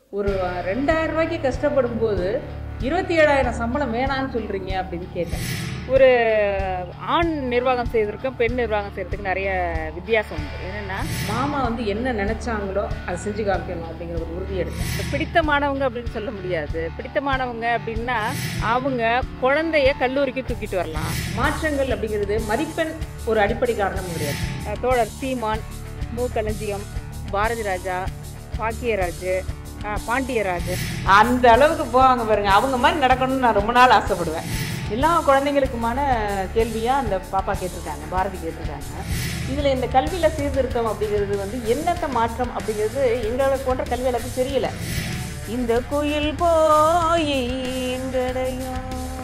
ஒரு ரெண்டாயிரம் ரூபாய்க்கு கஷ்டப்படும் போது இருபத்தி ஏழாயிரம் சம்பளம் வேணான்னு சொல்கிறீங்க அப்படின்னு கேட்டேன் ஒரு ஆண் நிர்வாகம் செய்வதற்கும் பெண் நிர்வாகம் செய்யறதுக்கு நிறைய வித்தியாசம் உண்டு என்னென்னா மாமா வந்து என்ன நினச்சாங்களோ அதை செஞ்சு காமிக்கணும் அப்படிங்கிற ஒரு உறுதி எடுத்தேன் பிடித்தமானவங்க அப்படின்னு சொல்ல முடியாது பிடித்தமானவங்க அப்படின்னா அவங்க குழந்தைய கல்லூரிக்கு தூக்கிட்டு வரலாம் மாற்றங்கள் அப்படிங்கிறது மதிப்பெண் ஒரு அடிப்படை காரணம் கிடையாது அஹ் தோழர் சீமான் மு களஞ்சியம் பாரதி ராஜா பாக்கியராஜ் அஹ் பாண்டியராஜ் அந்த அளவுக்கு போவாங்க பாருங்க அவங்க மாதிரி நடக்கணும்னு நான் ரொம்ப நாள் ஆசைப்படுவேன் எல்லா குழந்தைங்களுக்குமான கேள்வியாக அந்த பாப்பா கேட்டிருக்காங்க பாரதி கேட்டிருக்காங்க இதில் இந்த கல்வியில் சீர்திருத்தம் அப்படிங்கிறது வந்து என்னத்த மாற்றம் அப்படிங்கிறது எங்களை போன்ற கல்வியாளருக்கு தெரியல இந்த குயில் போய் எங்கடையும்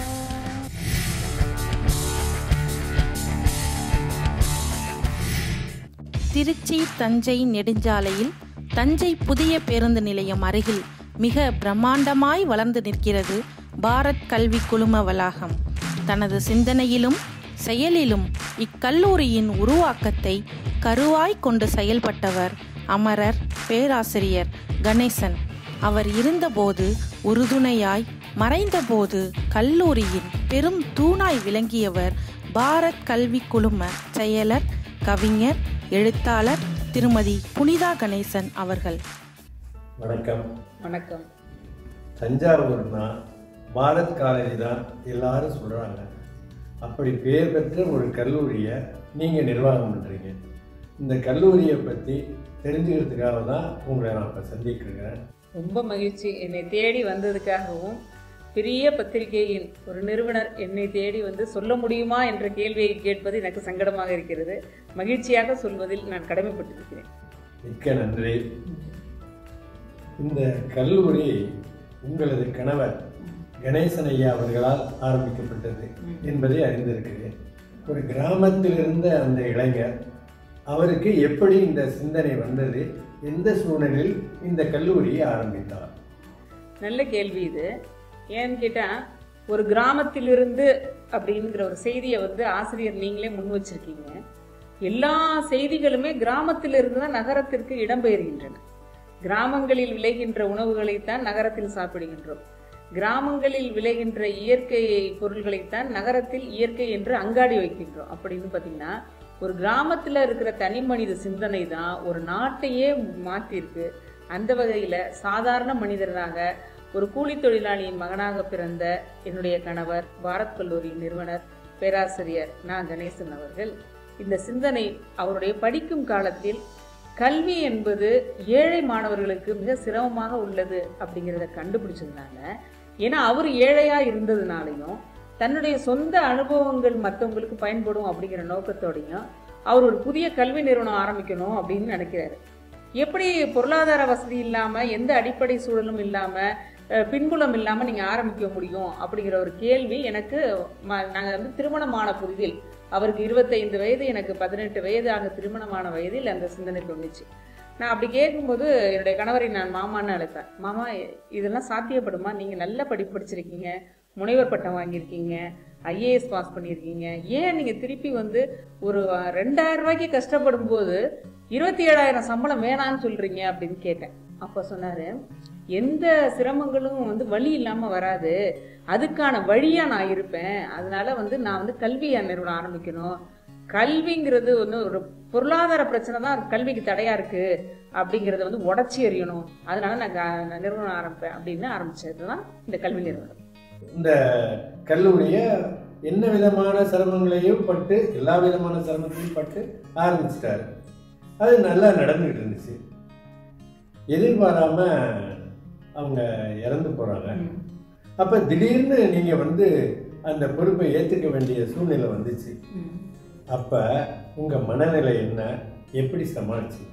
திருச்சி தஞ்சை நெடுஞ்சாலையில் தஞ்சை புதிய பேருந்து நிலையம் அருகில் மிக பிரம்மாண்டமாய் வளர்ந்து நிற்கிறது பாரத் கல்வி குழும வளாகம் தனது சிந்தனையிலும் செயலிலும் இக்கல்லூரியின் உருவாக்கத்தை கருவாய் கொண்டு செயல்பட்டவர் அமரர் பேராசிரியர் கணேசன் அவர் இருந்தபோது உறுதுணையாய் மறைந்தபோது கல்லூரியின் பெரும் தூணாய் விளங்கியவர் பாரத் கல்வி குழும செயலர் கவிஞர் எழுத்தாளர் திருமதி புனிதா கணேசன் அவர்கள் வணக்கம் வணக்கம் தஞ்சாவூர்னா பாரத் காலேஜ் தான் எல்லாரும் சொல்கிறாங்க அப்படி பெயர் பெற்ற ஒரு கல்லூரியை நீங்கள் நிர்வாகம் பண்ணுறீங்க இந்த கல்லூரியை பற்றி தெரிஞ்சுக்கிறதுக்காக தான் உங்களை நான் இப்போ சந்திக்கிறேன் ரொம்ப மகிழ்ச்சி என்னை தேடி வந்ததுக்காகவும் பெரிய பத்திரிகையின் ஒரு நிறுவனர் என்னை தேடி வந்து சொல்ல முடியுமா என்ற கேள்வியை கேட்பது எனக்கு சங்கடமாக இருக்கிறது மகிழ்ச்சியாக சொல்வதில் நான் கடமைப்பட்டிருக்கிறேன் மிக்க நன்றி இந்த கல்லூரி உங்களது கணவர் கணேசன் ஐயா அவர்களால் ஆரம்பிக்கப்பட்டது என்பதை அறிந்திருக்கிறேன் ஒரு கிராமத்தில் இருந்த அந்த இளைஞர் அவருக்கு எப்படி இந்த சிந்தனை வந்தது எந்த சூழலில் இந்த கல்லூரியை ஆரம்பித்தார் நல்ல கேள்வி இது ஏன்னு கேட்டால் ஒரு கிராமத்திலிருந்து அப்படிங்கிற ஒரு செய்தியை வந்து ஆசிரியர் நீங்களே முன் வச்சிருக்கீங்க எல்லா செய்திகளுமே கிராமத்திலிருந்து தான் நகரத்திற்கு இடம்பெயர்கின்றன கிராமங்களில் விளைகின்ற உணவுகளைத்தான் நகரத்தில் சாப்பிடுகின்றோம் கிராமங்களில் விளைகின்ற இயற்கை பொருள்களைத்தான் நகரத்தில் இயற்கை என்று அங்காடி வைக்கின்றோம் அப்படின்னு பார்த்தீங்கன்னா ஒரு கிராமத்தில் இருக்கிற தனி மனித சிந்தனை தான் ஒரு நாட்டையே மாற்றிருக்கு அந்த வகையில் சாதாரண மனிதராக ஒரு கூலி தொழிலாளியின் மகனாக பிறந்த என்னுடைய கணவர் பாரத் கல்லூரி நிறுவனர் பேராசிரியர் நா கணேசன் அவர்கள் இந்த சிந்தனை அவருடைய படிக்கும் காலத்தில் கல்வி என்பது ஏழை மாணவர்களுக்கு மிக சிரமமாக உள்ளது அப்படிங்கிறத கண்டுபிடிச்சதுனால ஏன்னா அவர் ஏழையா இருந்ததுனாலையும் தன்னுடைய சொந்த அனுபவங்கள் மற்றவங்களுக்கு பயன்படும் அப்படிங்கிற நோக்கத்தோடையும் அவர் ஒரு புதிய கல்வி நிறுவனம் ஆரம்பிக்கணும் அப்படின்னு நினைக்கிறாரு எப்படி பொருளாதார வசதி இல்லாமல் எந்த அடிப்படை சூழலும் இல்லாமல் பின்புலம் இல்லாமல் நீங்கள் ஆரம்பிக்க முடியும் அப்படிங்கிற ஒரு கேள்வி எனக்கு நாங்கள் வந்து திருமணமான புதிதில் அவருக்கு இருபத்தைந்து வயது எனக்கு பதினெட்டு வயது ஆக திருமணமான வயதில் அந்த சிந்தனை தோணுச்சு நான் அப்படி கேட்கும்போது என்னுடைய கணவரை நான் மாமான்னு அழைப்பேன் மாமா இதெல்லாம் சாத்தியப்படுமா நீங்கள் நல்ல படிப்பு படிச்சிருக்கீங்க முனைவர் பட்டம் வாங்கியிருக்கீங்க ஐஏஎஸ் பாஸ் பண்ணியிருக்கீங்க ஏன் நீங்கள் திருப்பி வந்து ஒரு ரெண்டாயிரம் ரூபாய்க்கு கஷ்டப்படும் போது இருபத்தி ஏழாயிரம் சம்பளம் வேணான்னு சொல்கிறீங்க அப்படின்னு கேட்டேன் அப்போ சொன்னார் எந்த சிரமங்களும் வந்து வழி இல்லாமல் வராது அதுக்கான வழியாக நான் இருப்பேன் அதனால வந்து நான் வந்து கல்வி நிறுவனம் ஆரம்பிக்கணும் கல்விங்கிறது வந்து ஒரு பொருளாதார பிரச்சனை தான் கல்விக்கு தடையாக இருக்குது அப்படிங்கிறத வந்து உடச்சி எறியணும் அதனால நான் க- நான் நிறுவனம் ஆரம்பிப்பேன் அப்படின்னு ஆரம்பிச்சது தான் இந்த கல்வி நிறுவனம் இந்த கல்லூரியை என்ன விதமான சிரமங்களையும் பட்டு எல்லா விதமான சிரமத்தையும் பட்டு ஆரம்பிச்சிட்டாரு அது நல்லா நடந்துகிட்டு இருந்துச்சு எதிர்பாராம அவங்க இறந்து போறாங்க அப்ப திடீர்னு நீங்க வந்து அந்த பொறுப்பை ஏத்துக்க வேண்டிய சூழ்நிலை வந்துச்சு அப்ப உங்க மனநிலை என்ன எப்படி சமாளிச்சீங்க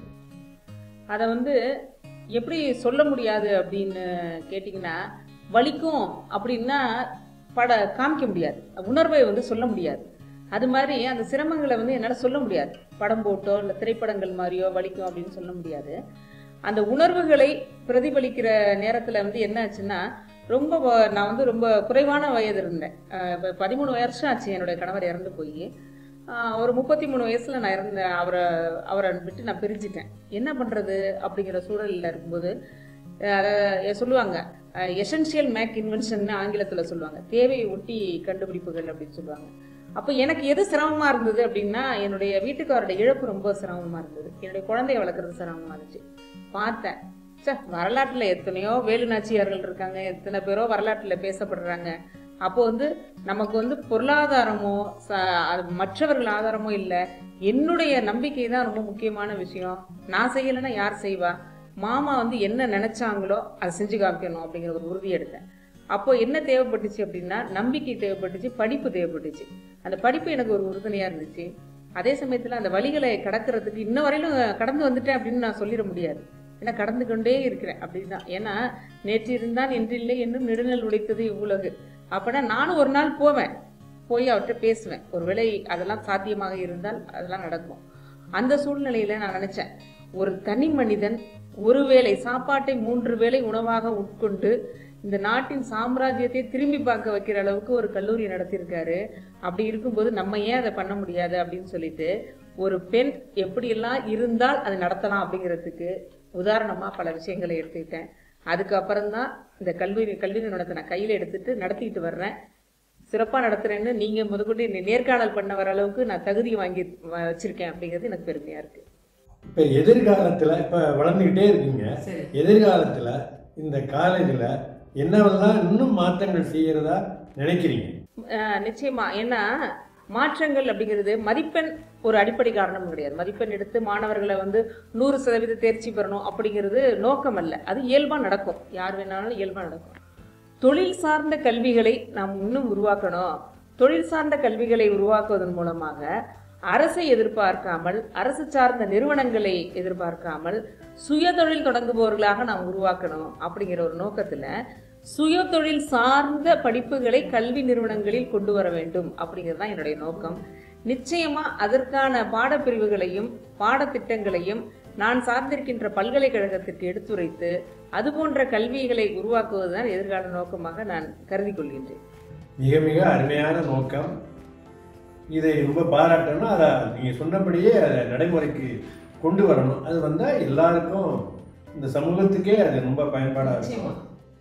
அதை வந்து எப்படி சொல்ல முடியாது அப்படின்னு கேட்டிங்கன்னா வலிக்கும் அப்படின்னா பட காமிக்க முடியாது உணர்வை வந்து சொல்ல முடியாது அது மாதிரி அந்த சிரமங்களை வந்து என்னால் சொல்ல முடியாது படம் போட்டோ இல்லை திரைப்படங்கள் மாதிரியோ வலிக்கும் அப்படின்னு சொல்ல முடியாது அந்த உணர்வுகளை பிரதிபலிக்கிற நேரத்தில் வந்து என்ன ஆச்சுன்னா ரொம்ப வ- நான் வந்து ரொம்ப குறைவான வயது இருந்தேன் அஹ் இப்ப பதிமூணு வருஷம் ஆச்சு என்னுடைய கணவர் இறந்து போய் ஆஹ் ஒரு முப்பத்தி மூணு வயசுல நான் இறந்தேன் அவரை அவரை விட்டு நான் பிரிஞ்சிட்டேன் என்ன பண்றது அப்படிங்கிற சூழலில் இருக்கும்போது அதை சொல்லுவாங்க எசென்ஷியல் மேக் இன்வென்ஷன் ஆங்கிலத்தில் சொல்லுவாங்க தேவையை ஒட்டி கண்டுபிடிப்புகள் அப்படின்னு சொல்லுவாங்க அப்போ எனக்கு எது சிரமமா இருந்தது அப்படின்னா என்னுடைய வீட்டுக்காரோட இழப்பு ரொம்ப சிரமமா இருந்தது என்னுடைய குழந்தைய வளர்க்குறது சிரமமா இருந்துச்சு பார்த்தேன் சே வரலாற்றில் எத்தனையோ வேலுநாச்சியார்கள் இருக்காங்க எத்தனை பேரோ வரலாற்றில் பேசப்படுறாங்க அப்போ வந்து நமக்கு வந்து பொருளாதாரமோ ச அது மற்றவர்கள் ஆதாரமோ இல்லை என்னுடைய நம்பிக்கை தான் ரொம்ப முக்கியமான விஷயம் நான் செய்யலைன்னா யார் செய்வா மாமா வந்து என்ன நினைச்சாங்களோ அதை செஞ்சு காமிக்கணும் அப்படிங்கிற ஒரு உறுதி எடுத்தேன் அப்போ என்ன தேவைப்பட்டுச்சு அப்படின்னா நம்பிக்கை தேவைப்பட்டுச்சு படிப்பு தேவைப்பட்டுச்சு அந்த படிப்பு எனக்கு ஒரு உறுதுணையா இருந்துச்சு அதே சமயத்துல அந்த வழிகளை கடக்கிறதுக்கு இன்ன வரையிலும் கடந்து வந்துட்டேன் அப்படின்னு நான் சொல்லிட முடியாது ஏன்னா கடந்து கொண்டே இருக்கிறேன் அப்படிதான் ஏன்னா நேற்று இருந்தான் என்றில்லை என்னும் நெடுநல் உடைத்தது இவ்வுலகு அப்பனா நானும் ஒரு நாள் போவேன் போய் அவர்கிட்ட பேசுவேன் ஒருவேளை அதெல்லாம் சாத்தியமாக இருந்தால் அதெல்லாம் நடக்கும் அந்த சூழ்நிலையில நான் நினைச்சேன் ஒரு தனி மனிதன் ஒருவேளை சாப்பாட்டை மூன்று வேளை உணவாக உட்கொண்டு இந்த நாட்டின் சாம்ராஜ்யத்தை திரும்பி பார்க்க வைக்கிற அளவுக்கு ஒரு கல்லூரி நடத்தியிருக்காரு அப்படி இருக்கும்போது நம்ம ஏன் அதை பண்ண முடியாது அப்படின்னு சொல்லிட்டு ஒரு பெண் எப்படியெல்லாம் இருந்தால் அதை நடத்தலாம் அப்படிங்கிறதுக்கு உதாரணமா பல விஷயங்களை எடுத்துக்கிட்டேன் அதுக்கப்புறம் தான் இந்த கல்லூரி கல்வி நிறுவனத்தை நான் கையில் எடுத்துட்டு நடத்திக்கிட்டு வர்றேன் சிறப்பாக நடத்துறேன்னு நீங்க முதற்கொண்டு என்னை நேர்காணல் பண்ண வர அளவுக்கு நான் தகுதி வாங்கி வ- வச்சிருக்கேன் அப்படிங்கிறது எனக்கு பெருமையா இருக்கு இப்போ எதிர்காலத்தில் இப்போ வளர்ந்துக்கிட்டே இருக்கீங்க சரி எதிர்காலத்தில் இந்த காலேஜில் என்னவெல்லாம் இன்னும் மாற்றங்கள் செய்கிறதா நினைக்கிறீங்க ஆஹ் நிச்சயமா ஏன்னா மாற்றங்கள் அப்படிங்கிறது மதிப்பெண் ஒரு அடிப்படை காரணம் கிடையாது மதிப்பெண் எடுத்து மாணவர்களை வந்து நூறு சதவீத தேர்ச்சி பெறணும் அப்படிங்கிறது நோக்கம் அல்ல அது இயல்பா நடக்கும் யார் வேணாலும் இயல்பா நடக்கும் தொழில் சார்ந்த கல்விகளை நாம் இன்னும் உருவாக்கணும் தொழில் சார்ந்த கல்விகளை உருவாக்குவதன் மூலமாக அரசை எதிர்பார்க்காமல் அரசு சார்ந்த நிறுவனங்களை எதிர்பார்க்காமல் சுயதொழில் தொடங்குபவர்களாக நாம் உருவாக்கணும் அப்படிங்கிற ஒரு நோக்கத்துல சுயதொழில் சார்ந்த படிப்புகளை கல்வி நிறுவனங்களில் கொண்டு வர வேண்டும் அப்படிங்கிறது தான் என்னுடைய நோக்கம் நிச்சயமா அதற்கான பாடப்பிரிவுகளையும் பாடத்திட்டங்களையும் நான் சார்ந்திருக்கின்ற பல்கலைக்கழகத்திற்கு எடுத்துரைத்து அது போன்ற கல்விகளை உருவாக்குவதுதான் எதிர்கால நோக்கமாக நான் கருதி கொள்கின்றேன் மிக மிக அருமையான நோக்கம் இதை ரொம்ப பாராட்டணும் அதை நீங்கள் சொன்னபடியே அதை நடைமுறைக்கு கொண்டு வரணும் அது வந்தால் எல்லாருக்கும் இந்த சமூகத்துக்கே அது ரொம்ப பயன்பாடாக இருக்கும்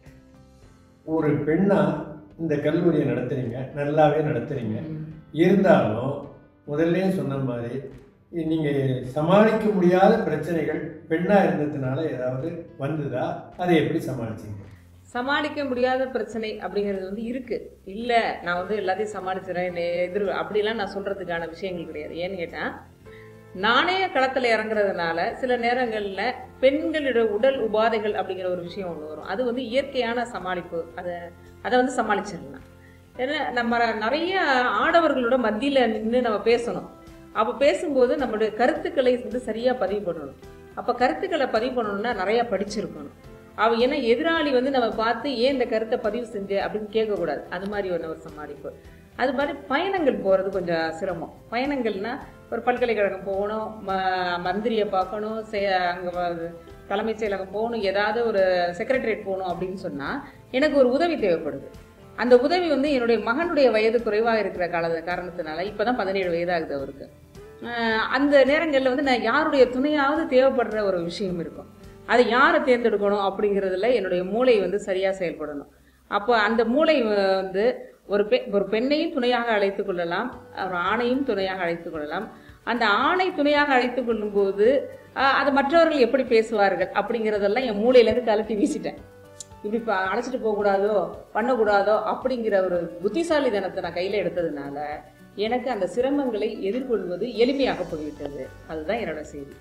ஒரு பெண்ணா இந்த கல்லூரியை நடத்துறீங்க நல்லாவே நடத்துறீங்க இருந்தாலும் முதல்லயே சொன்ன மாதிரி நீங்கள் சமாளிக்க முடியாத பிரச்சனைகள் பெண்ணாக இருந்ததுனால ஏதாவது வந்ததா அதை எப்படி சமாளிச்சீங்க சமாளிக்க முடியாத பிரச்சனை அப்படிங்கிறது வந்து இருக்கு இல்ல நான் வந்து எல்லாத்தையும் சமாளிச்சிடறேன் என்னை எதிர் அப்படிலாம் நான் சொல்றதுக்கான விஷயங்கள் கிடையாது ஏன்னு கேட்டா நானே களத்துல இறங்குறதுனால சில நேரங்கள்ல பெண்களோட உடல் உபாதைகள் அப்படிங்கிற ஒரு விஷயம் ஒன்று வரும் அது வந்து இயற்கையான சமாளிப்பு அதை அதை வந்து சமாளிச்சிடலாம் ஏன்னா நம்ம நிறைய ஆடவர்களோட மத்தியில நின்று நம்ம பேசணும் அப்போ பேசும்போது நம்மளுடைய கருத்துக்களை வந்து சரியா பதிவு பண்ணணும் அப்ப கருத்துக்களை பதிவு பண்ணணும்னா நிறைய படிச்சிருக்கணும் அவ ஏன்னா எதிராளி வந்து நம்ம பார்த்து ஏன் இந்த கருத்தை பதிவு செஞ்ச அப்படின்னு கேட்கக்கூடாது அது மாதிரி ஒன்று ஒரு சமாளிப்பு அது மாதிரி பயணங்கள் போகிறது கொஞ்சம் சிரமம் பயணங்கள்னா ஒரு பல்கலைக்கழகம் போகணும் ம மந்திரியை பார்க்கணும் அங்கே தலைமைச் செயலகம் போகணும் ஏதாவது ஒரு செக்ரட்டரியேட் போகணும் அப்படின்னு சொன்னால் எனக்கு ஒரு உதவி தேவைப்படுது அந்த உதவி வந்து என்னுடைய மகனுடைய வயது குறைவாக இருக்கிற கால காரணத்தினால இப்போ தான் பதினேழு வயதாகுது அவருக்கு ஆஹ் அந்த நேரங்களில் வந்து நான் யாருடைய துணையாவது தேவைப்படுற ஒரு விஷயம் இருக்கும் அதை யாரை தேர்ந்தெடுக்கணும் அப்படிங்கிறதுல என்னுடைய மூளை வந்து சரியாக செயல்படணும் அப்போ அந்த மூளை வந்து ஒரு பெ ஒரு பெண்ணையும் துணையாக அழைத்துக் கொள்ளலாம் ஒரு ஆணையும் துணையாக அழைத்துக் கொள்ளலாம் அந்த ஆணை துணையாக அழைத்துக் கொள்ளும்போது ஆஹ் அது மற்றவர்கள் எப்படி பேசுவார்கள் அப்படிங்கிறதெல்லாம் என் மூளையிலேருந்து கலட்டி வீசிட்டேன் இப்படி இப்போ அழைச்சிட்டு போகக்கூடாதோ பண்ணக்கூடாதோ அப்படிங்கிற ஒரு புத்திசாலித்தனத்தை நான் கையில் எடுத்ததுனால எனக்கு அந்த சிரமங்களை எதிர்கொள்வது எளிமையாக போய்விட்டது அதுதான் என்னோட செய்தி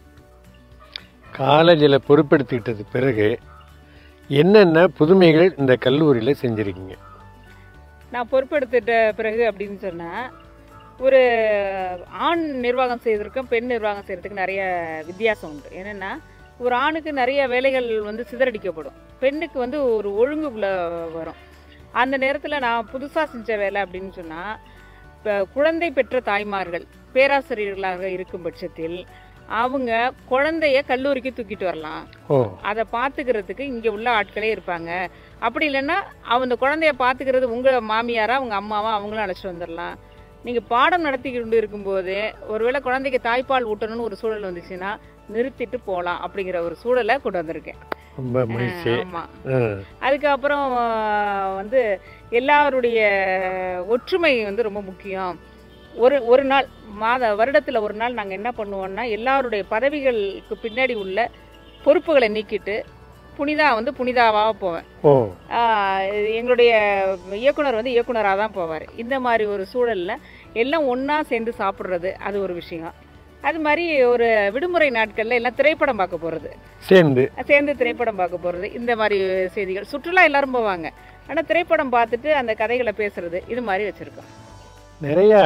காலேஜில் பொறுப்பெடுத்துக்கிட்டது பிறகு என்னென்ன புதுமைகள் இந்த கல்லூரியில் செஞ்சுருக்கீங்க நான் பொறுப்பெடுத்துட்ட பிறகு அப்படின்னு சொன்னால் ஒரு ஆண் நிர்வாகம் செய்வதற்கும் பெண் நிர்வாகம் செய்கிறதுக்கு நிறைய வித்தியாசம் உண்டு என்னென்னா ஒரு ஆணுக்கு நிறைய வேலைகள் வந்து சிதறடிக்கப்படும் பெண்ணுக்கு வந்து ஒரு ஒழுங்குக்குள்ள வரும் அந்த நேரத்தில் நான் புதுசாக செஞ்ச வேலை அப்படின்னு சொன்னால் இப்போ குழந்தை பெற்ற தாய்மார்கள் பேராசிரியர்களாக இருக்கும் பட்சத்தில் அவங்க குழந்தைய கல்லூரிக்கு தூக்கிட்டு வரலாம் ஓ அதை பார்த்துக்கிறதுக்கு இங்கே உள்ள ஆட்களே இருப்பாங்க அப்படி இல்லைன்னா அவங்க குழந்தைய பார்த்துக்கிறது உங்கள் மாமியாரா உங்க அம்மாவா அவங்களும் அழைச்சிட்டு வந்துடலாம் நீங்கள் பாடம் நடத்தி கொண்டு இருக்கும்போது ஒருவேளை குழந்தைக்கு தாய்ப்பால் ஊட்டணும்னு ஒரு சூழல் வந்துச்சுன்னா நிறுத்திட்டு போகலாம் அப்படிங்கிற ஒரு சூழலை கொண்டு வந்திருக்கேன் ரொம்ப மகிழ்ச்சி ஆமா ஆ, அதுக்கப்புறம் ஆஹ், வந்து எல்லாருடைய ஒற்றுமை வந்து ரொம்ப முக்கியம் ஒரு ஒரு நாள் மாத வருடத்தில் ஒரு நாள் நாங்கள் என்ன பண்ணுவோம்னா எல்லாருடைய பதவிகளுக்கு பின்னாடி உள்ள பொறுப்புகளை நீக்கிட்டு புனிதா வந்து புனிதாவாக போவேன் ஓ ஆஹ், எங்களுடைய இயக்குனர் வந்து இயக்குனராக தான் போவார் இந்த மாதிரி ஒரு சூழலில் எல்லாம் ஒன்றா சேர்ந்து சாப்பிட்றது அது ஒரு விஷயம் அது மாதிரி ஒரு விடுமுறை நாட்களில் எல்லாம் திரைப்படம் பார்க்க போகிறது சேர்ந்து சேர்ந்து திரைப்படம் பார்க்க போகிறது இந்த மாதிரி செய்திகள் சுற்றுலா எல்லாரும் போவாங்க ஆனால் திரைப்படம் பார்த்துட்டு அந்த கதைகளை பேசுறது இது மாதிரி வச்சுருக்கோம் நிறையா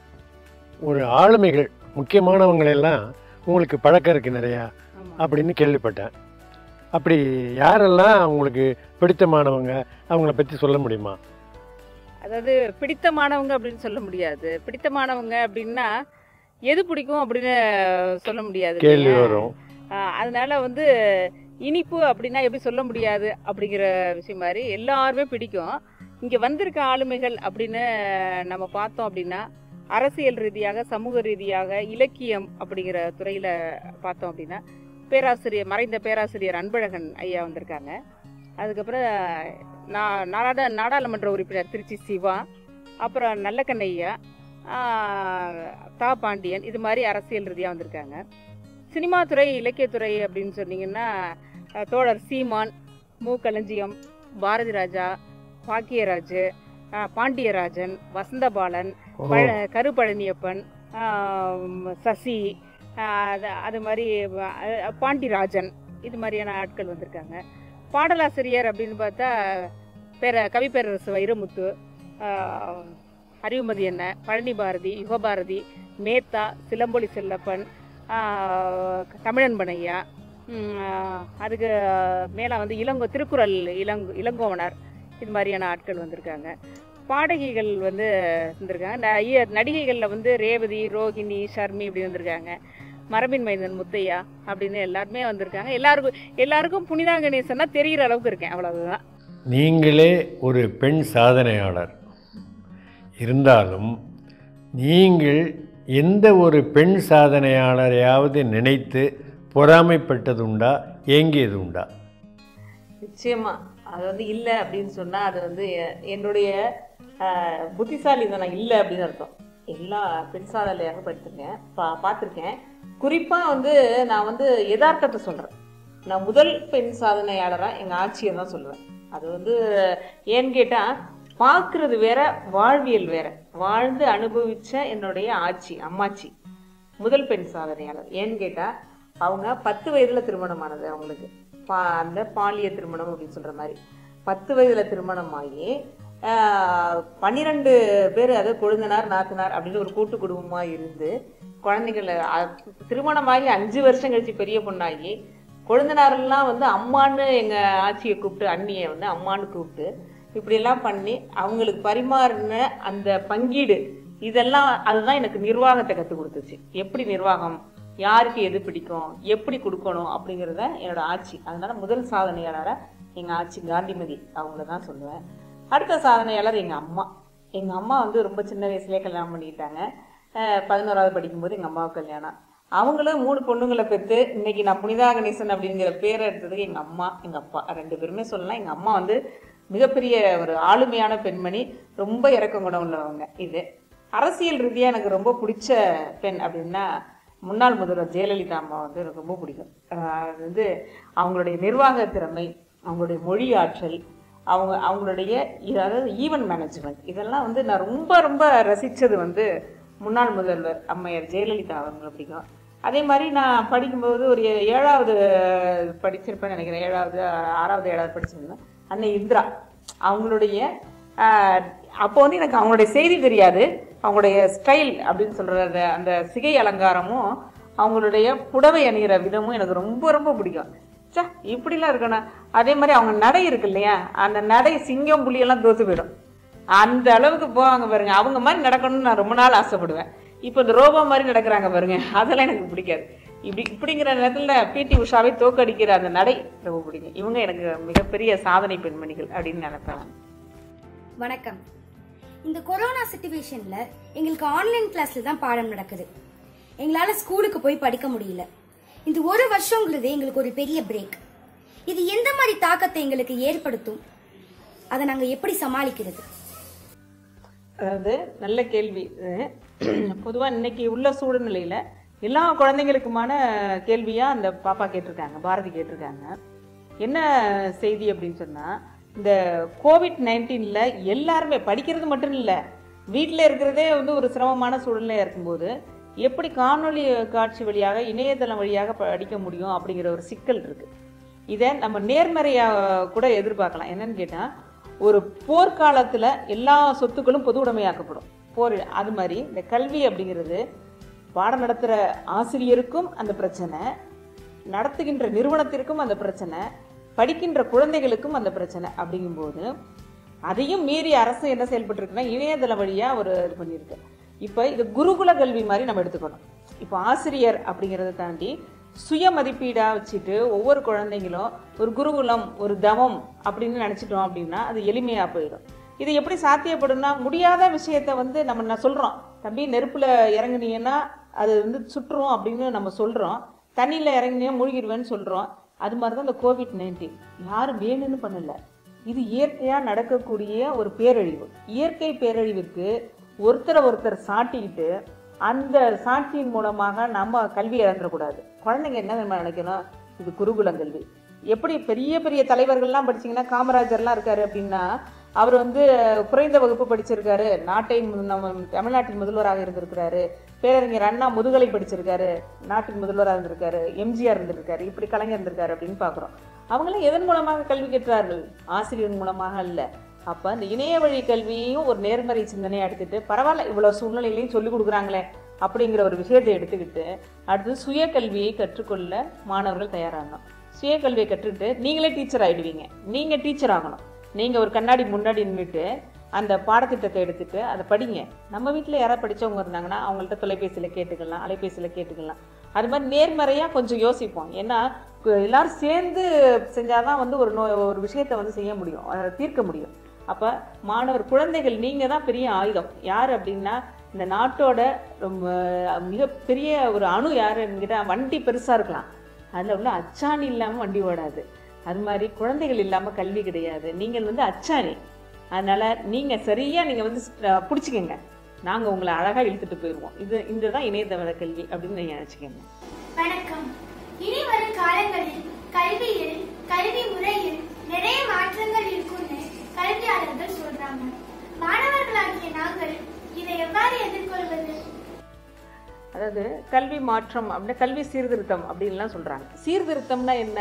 ஒரு ஆளுமைகள் முக்கியமானவங்க எல்லாம் உங்களுக்கு பழக்கம் இருக்கு நிறையா அப்படின்னு கேள்விப்பட்டேன் அப்படி யாரெல்லாம் உங்களுக்கு பிடித்தமானவங்க அவங்கள பற்றி சொல்ல முடியுமா அதாவது பிடித்தமானவங்க அப்படின்னு சொல்ல முடியாது பிடித்தமானவங்க அப்படின்னா எது பிடிக்கும் அப்படின்னு சொல்ல முடியாது கேள்வி இல்லையா? வரும் ஆஹ் அதனால வந்து இனிப்பு அப்படின்னா எப்படி சொல்ல முடியாது அப்படிங்கிற விஷயம் மாதிரி எல்லாருமே பிடிக்கும் இங்கே வந்திருக்க ஆளுமைகள் அப்படின்னு நம்ம பார்த்தோம் அப்படின்னா அரசியல் ரீதியாக சமூக ரீதியாக இலக்கியம் அப்படிங்கிற துறையில் பார்த்தோம் அப்படின்னா பேராசிரியர் மறைந்த பேராசிரியர் அன்பழகன் ஐயா வந்திருக்காங்க அதுக்கப்புறம் நா- நாடா நாடாளுமன்ற உறுப்பினர் திருச்சி சிவா அப்புறம் நல்லக்கண்ணையா ஆஹ், தா பாண்டியன் இது மாதிரி அரசியல் ரீதியாக வந்திருக்காங்க சினிமா துறை இலக்கியத்துறை அப்படின்னு சொன்னீங்கன்னா அஹ், தோழர் சீமான் மு களஞ்சியம் பாரதி ராஜா பாக்கியராஜ் அஹ், பாண்டியராஜன் வசந்தபாலன் ஓ, பழ- கரு பழனியப்பன் ஆம், சசி ஆஹ், அது அது மாதிரி அஹ், பாண்டிராஜன் இது மாதிரியான ஆட்கள் வந்திருக்காங்க பாடலாசிரியர் அப்படின்னு பார்த்தா பேர கவிப்பேரரசு வைரமுத்து ஆஹ், அறிவுமதி என்ன பழனி பாரதி யுகபாரதி மேத்தா சிலம்பொலி செல்லப்பன் ஆஹ், தமிழன்பன் ஐயா உம், ஆஹ், அதுக்கு மேலே வந்து இளங்கோ திருக்குறள் இளங்கோ இளங்கோவனர் இது மாதிரியான ஆட்கள் வந்திருக்காங்க பாடகிகள் வந்து வந்திருக்காங்க ந- நடிகைகளில் வந்து ரேவதி ரோகிணி ஷர்மி இப்படி வந்திருக்காங்க மரபின் மைந்தன் முத்தையா அப்படின்னு எல்லாருமே வந்திருக்காங்க எல்லாருக்கும் எல்லாருக்கும் புனிதா கணேசன்னா தெரிகிற அளவுக்கு இருக்கேன் அவ்வளவுதான் நீங்களே ஒரு பெண் சாதனையாளர் இருந்தாலும் நீங்கள் எந்த ஒரு பெண் சாதனையாளரையாவது நினைத்து பொறாமைப்பட்டதுண்டா ஏங்கியது உண்டா நிச்சயமா அது வந்து இல்லை அப்படின்னு சொன்னா அது வந்து எ- என்னுடைய ஆஹ், புத்திசாலித்தனம் இல்லை அப்படின்னு அர்த்தம் எல்லா பெண் சாதனையாக படிச்சிருக்கேன் பா பார்த்துருக்கேன் குறிப்பா வந்து நான் வந்து யதார்த்தத்தை சொல்றேன் நான் முதல் பெண் சாதனையாளராக எங்க ஆட்சியை தான் சொல்லுவேன் அது வந்து ஏன்னு கேட்டா பார்க்கிறது வேற வாழ்வியல் வேற வாழ்ந்து அனுபவிச்ச என்னுடைய ஆட்சி அம்மாச்சி முதல் பெண் சாதனையாளர் ஏன்னு கேட்டா அவங்க பத்து வயதுல திருமணமானது அவங்களுக்கு பா அந்த பாலிய திருமணம் அப்படின்னு சொல்ற மாதிரி பத்து வயதுல திருமணமாகி ஆஹ், பன்னிரெண்டு பேர் அதாவது கொழுந்தனார் நாத்தனார் அப்படின்னு ஒரு கூட்டு குடும்பமா இருந்து குழந்தைகளை அ- திருமணமாகி அஞ்சு வருஷம் கழிச்சு பெரிய பொண்ணாகி கொழுந்தனாரெல்லாம் வந்து அம்மான்னு எங்க ஆட்சியை கூப்பிட்டு அண்ணியை வந்து அம்மான்னு கூப்பிட்டு இப்படியெல்லாம் பண்ணி அவங்களுக்கு பரிமாறின அந்த பங்கீடு இதெல்லாம் அதுதான் எனக்கு நிர்வாகத்தை கற்றுக் கொடுத்துச்சு எப்படி நிர்வாகம் யாருக்கு எது பிடிக்கும் எப்படி கொடுக்கணும் அப்படிங்கிறத என்னோட ஆட்சி அதனால முதல் சாதனையாளராக எங்கள் ஆட்சி காந்திமதி அவங்கள தான் சொல்லுவேன் அடுத்த சாதனையாளர் எங்கள் அம்மா எங்கள் அம்மா வந்து ரொம்ப சின்ன வயசுலேயே கல்யாணம் பண்ணிக்கிட்டாங்க அஹ் பதினோராவது படிக்கும்போது எங்கள் அம்மாவுக்கு கல்யாணம் அவங்களும் மூணு பொண்ணுங்களை பெற்று இன்னைக்கு நான் புனிதா கணேசன் அப்படிங்கிற பேரை எடுத்ததுக்கு எங்கள் அம்மா எங்கள் அப்பா ரெண்டு பேருமே சொல்லலாம் எங்கள் அம்மா வந்து மிகப்பெரிய ஒரு ஆளுமையான பெண்மணி ரொம்ப இறக்கம் குணம் உள்ளவங்க இது அரசியல் ரீதியாக எனக்கு ரொம்ப பிடிச்ச பெண் அப்படின்னா முன்னாள் முதல்வர் ஜெயலலிதா அம்மா வந்து எனக்கு ரொம்ப பிடிக்கும் ஆஹ் அது வந்து அவங்களுடைய நிர்வாக திறமை அவங்களுடைய மொழி ஆற்றல் அவங்க அவங்களுடைய இ- அதாவது ஈவென்ட் மேனேஜ்மெண்ட் இதெல்லாம் வந்து நான் ரொம்ப ரொம்ப ரசித்தது வந்து முன்னாள் முதல்வர் அம்மையார் ஜெயலலிதா அவங்களை பிடிக்கும் அதே மாதிரி நான் படிக்கும்போது ஒரு ஏழாவது படிச்சிருப்பேன்னு நினைக்கிறேன் ஏழாவது ஆறாவது ஏழாவது படிச்சிருந்தேன் அன்னை இந்திரா அவங்களுடைய ஆஹ், அப்போ வந்து எனக்கு அவங்களுடைய செய்தி தெரியாது அவங்களுடைய ஸ்டைல் அப்படின்னு சொல்கிறது அந்த சிகை அலங்காரமும் அவங்களுடைய புடவை அணிகிற விதமும் எனக்கு ரொம்ப ரொம்ப பிடிக்கும் ச்சே இப்படிலாம் இருக்கணும் அதே மாதிரி அவங்க நடை இருக்கு இல்லையா அந்த நடை சிங்கம் புலியெல்லாம் தோத்து போயிடும் அந்த அளவுக்கு போவாங்க பாருங்க அவங்க மாதிரி நடக்கணும்னு நான் ரொம்ப நாள் ஆசைப்படுவேன் இப்போ இந்த ரோபோ மாதிரி நடக்கிறாங்க பாருங்க அதெல்லாம் எனக்கு பிடிக்காது இப்படி இப்படிங்கிற நேரத்தில் பிடி உஷாவை தோக்கடிக்கிற அந்த நடை ரொம்ப பிடிக்கும் இவங்க எனக்கு மிகப்பெரிய சாதனை பெண்மணிகள் அப்படின்னு நினைப்பேன் நான். வணக்கம் இந்த கொரோனா சுச்சுவேஷன்ல எங்களுக்கு ஆன்லைன் கிளாஸ்ல தான் பாடம் நடக்குது எங்களால ஸ்கூலுக்கு போய் படிக்க முடியல இந்த ஒரு வருஷங்கிறது எங்களுக்கு ஒரு பெரிய பிரேக் இது எந்த மாதிரி தாக்கத்தை எங்களுக்கு ஏற்படுத்தும் அதை நாங்க எப்படி சமாளிக்கிறது அதாவது நல்ல கேள்வி பொதுவாக இன்னைக்கு உள்ள சூழ்நிலையில் எல்லா குழந்தைங்களுக்குமான கேள்வியாக அந்த பாப்பா கேட்டிருக்காங்க பாரதி கேட்டிருக்காங்க என்ன செய்தி அப்படின்னு சொன்னால் இந்த கோவிட் நைன்டீனில் எல்லாருமே படிக்கிறது மட்டும் இல்லை வீட்டில் இருக்கிறதே வந்து ஒரு சிரமமான சூழ்நிலையாக இருக்கும்போது எப்படி காணொளி காட்சி வழியாக இணையதளம் வழியாக படிக்க முடியும் அப்படிங்கிற ஒரு சிக்கல் இருக்குது இதை நம்ம நேர்மறையாக கூட எதிர்பார்க்கலாம் என்னன்னு கேட்டால் ஒரு போர்க்காலத்தில் எல்லா சொத்துக்களும் பொது உடைமையாக்கப்படும் போர் அது மாதிரி இந்த கல்வி அப்படிங்கிறது பாடம் நடத்துகிற ஆசிரியருக்கும் அந்த பிரச்சனை நடத்துகின்ற நிறுவனத்திற்கும் அந்த பிரச்சனை படிக்கின்ற குழந்தைகளுக்கும் அந்த பிரச்சனை அப்படிங்கும்போது அதையும் மீறி அரசு என்ன செயல்பட்டுருக்குன்னா இணையதள வழியாக ஒரு இது பண்ணியிருக்கு இப்போ இது குருகுல கல்வி மாதிரி நம்ம எடுத்துக்கணும் இப்போ ஆசிரியர் அப்படிங்கிறத தாண்டி சுய மதிப்பீடாக வச்சுட்டு ஒவ்வொரு குழந்தைங்களும் ஒரு குருகுலம் ஒரு தவம் அப்படின்னு நினச்சிட்டோம் அப்படின்னா அது எளிமையாக போயிடும் இது எப்படி சாத்தியப்படும்னா முடியாத விஷயத்த வந்து நம்ம நான் சொல்கிறோம் தம்பி நெருப்பில் இறங்குனீங்கன்னா அது வந்து சுற்றுரும் அப்படின்னு நம்ம சொல்கிறோம் தண்ணியில் இறங்கினே மூழ்கிடுவேன்னு சொல்கிறோம் அது மாதிரி தான் இந்த கோவிட் நைன்டீன் யாரும் வேணும்னு பண்ணல இது இயற்கையாக நடக்கக்கூடிய ஒரு பேரழிவு இயற்கை பேரழிவுக்கு ஒருத்தரை ஒருத்தர் சாட்டிக்கிட்டு அந்த சாட்சியின் மூலமாக நம்ம கல்வி இழந்துடக்கூடாது குழந்தைங்க என்ன தெரியுமா நினைக்கணும் இது குருகுலம் கல்வி எப்படி பெரிய பெரிய தலைவர்கள்லாம் படிச்சீங்கன்னா காமராஜர்லாம் இருக்காரு அப்படின்னா அவர் வந்து குறைந்த வகுப்பு படிச்சிருக்காரு நாட்டை மு- நம்ம தமிழ்நாட்டின் முதல்வராக இருந்திருக்கிறாரு பேரறிஞர் அண்ணா முதுகலை படிச்சிருக்காரு நாட்டின் முதல்வராக இருந்திருக்காரு எம்ஜிஆர் இருந்திருக்காரு இப்படி கலைஞர் இருந்திருக்காரு அப்படின்னு பார்க்குறோம் அவங்களும் எதன் மூலமாக கல்வி கற்றார்கள் ஆசிரியர் மூலமாக அல்ல அப்போ அந்த இணைய வழி கல்வியையும் ஒரு நேர்மறை சிந்தனையை எடுத்துட்டு பரவாயில்ல இவ்வளோ சூழ்நிலையிலையும் சொல்லிக் கொடுக்குறாங்களே அப்படிங்கிற ஒரு விஷயத்தை எடுத்துக்கிட்டு அடுத்து சுய கல்வியை கற்றுக்கொள்ள மாணவர்கள் தயாராகணும் சுய கல்வியை கற்றுக்கிட்டு நீங்களே டீச்சர் ஆயிடுவீங்க நீங்கள் டீச்சர் ஆகணும் நீங்கள் ஒரு கண்ணாடி முன்னாடி நின்றுட்டு அந்த பாடத்திட்டத்தை எடுத்துட்டு அதை படிங்க நம்ம வீட்டில் யாராவது படிச்சவங்க இருந்தாங்கன்னா அவங்கள்ட்ட தொலைபேசியில் கேட்டுக்கலாம் அலைபேசியில் கேட்டுக்கலாம் அது மாதிரி நேர்மறையாக கொஞ்சம் யோசிப்போம் ஏன்னா கு- எல்லாரும் சேர்ந்து செஞ்சாதான் வந்து ஒரு நோ ஒரு விஷயத்தை வந்து செய்ய முடியும் அதை தீர்க்க முடியும் அப்போ மாணவர் குழந்தைகள் நீங்கள் தான் பெரிய ஆயுதம் யார் அப்படின்னா இந்த நாட்டோட ரொம்ப மிகப்பெரிய ஒரு அணு யாருன்னு கேட்டால் வண்டி பெருசாக இருக்கலாம் அதில் உள்ள அச்சாணி இல்லாமல் வண்டி ஓடாது அது மாதிரி குழந்தைகள் இல்லாமல் கல்வி கிடையாது நீங்கள் வந்து அச்சாணி அதனால் நீங்கள் சரியாக நீங்கள் வந்து ஸ்- பிடிச்சிக்கங்க நாங்கள் உங்களை அழகாக இழுத்துட்டு போயிடுவோம் இது இதுதான் இணையதள கல்வி அப்படின்னு நீங்கள் நினச்சிக்கோங்க வணக்கம் இனி வரும் காலங்களில் கல்வியில் கல்வி முறையில் நிறைய மாற்றங்கள் இருக்கும்னு கல்வியாளர்கள் சொல்றாங்க மாணவர்களாகிய நாங்கள் இதை எவ்வாறு எதிர்கொள்வது அதாவது கல்வி மாற்றம் அப்படின்னா கல்வி சீர்திருத்தம் அப்படின்லாம் சொல்கிறாங்க சீர்திருத்தம்னா என்ன